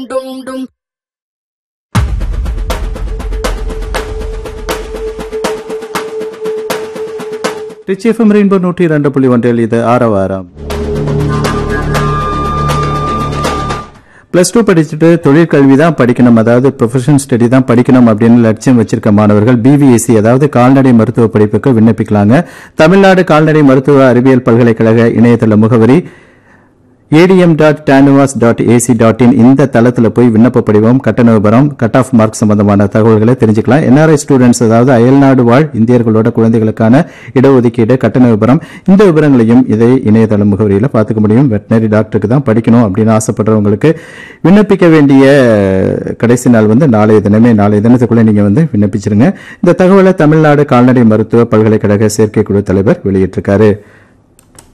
dum dum rich FM rainbow நூற்றி இரண்டு புள்ளி ஒன்றில் இது ஆரவாரம் ப்ளஸ் டூ படிச்சுட்டு தொழிற்கல்வி தான் படிக்கணும் அதாவது ப்ரொஃபஷனல் ஸ்டடி தான் படிக்கணும் அப்படின்னு லட்சியம் வச்சிருக்க மாணவர்கள் பிவிஎஸ்சி அதாவது கால்நடை மருத்துவ படிப்புக்கு விண்ணப்பிக்கலாங்க தமிழ்நாடு கால்நடை மருத்துவ அறிவியல் பல்கலைக்கழக இணையதள முகவரி ATM dot TANUVAS dot AC dot in இந்த தளத்தில் போய் விண்ணப்ப படிவம் கட்டண விவரம் கட் ஆஃப் மார்க் சம்பந்தமான தகவல்களை தெரிஞ்சுக்கலாம் என்ஆர்ஐ ஸ்டூடெண்ட்ஸ் அதாவது அயல்நாடு வாழ் இந்தியர்களோட குழந்தைகளுக்கான இடஒதுக்கீடு கட்டண விவரம் இந்த விவரங்களையும் இதே இணையதள முகவரியில் பார்த்துக்க முடியும் வெட்டினரி டாக்டருக்கு தான் படிக்கணும் அப்படின்னு ஆசைப்படுறவங்களுக்கு விண்ணப்பிக்க வேண்டிய கடைசி நாள் வந்து நாளைய தினமே நாளைய தினத்துக்குள்ள நீங்க வந்து விண்ணப்பிச்சிருங்க இந்த தகவலை தமிழ்நாடு கால்நடை மருத்துவ பல்கலைக்கழக சேர்க்கைக்குழு தலைவர் வெளியிட்டிருக்காரு